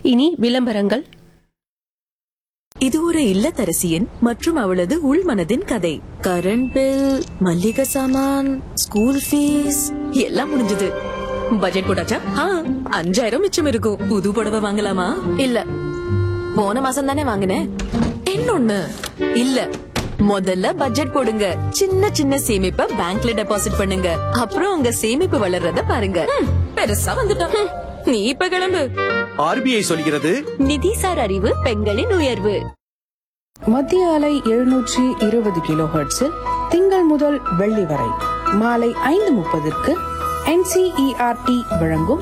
இனி விளம்பரங்கள் இது ஒரு இல்லத்தரசியின் மற்றும் அவளது உள்மனதின் கதை கரண்ட் பில் மல்லிகை சாமான் ஸ்கூல் ஃபீஸ் எல்லாம் முடிஞ்சது பட்ஜெட் போட்டாச்சா ஆ, அஞ்சாயிரம் மிச்சம் இருக்கும் புது புடவை வாங்கலாமா இல்ல போன மாசம் தானே வாங்கினேன் இன்னொன்னு இல்ல முதல்ல பட்ஜெட் போடுங்க சின்ன சின்ன சேமிப்பை பேங்க்ல டெபாசிட் பண்ணுங்க அப்புறம் உங்க சேமிப்பு வளர்றத பாருங்க ம், பெருசா வந்துட்டோம் ம், நீ இப்ப கிளம்பு ஆர்பிஐ சொல்கிறது நிதிசார் அறிவு பெண்களின் உயர்வு மத்திய அலை எழுநூற்றி இருபது கிலோ ஹெர்ட்ஸில் திங்கள் முதல் வெள்ளி வரை மாலை ஐந்து முப்பதுக்கு என்சிஇஆர்டி வழங்கும்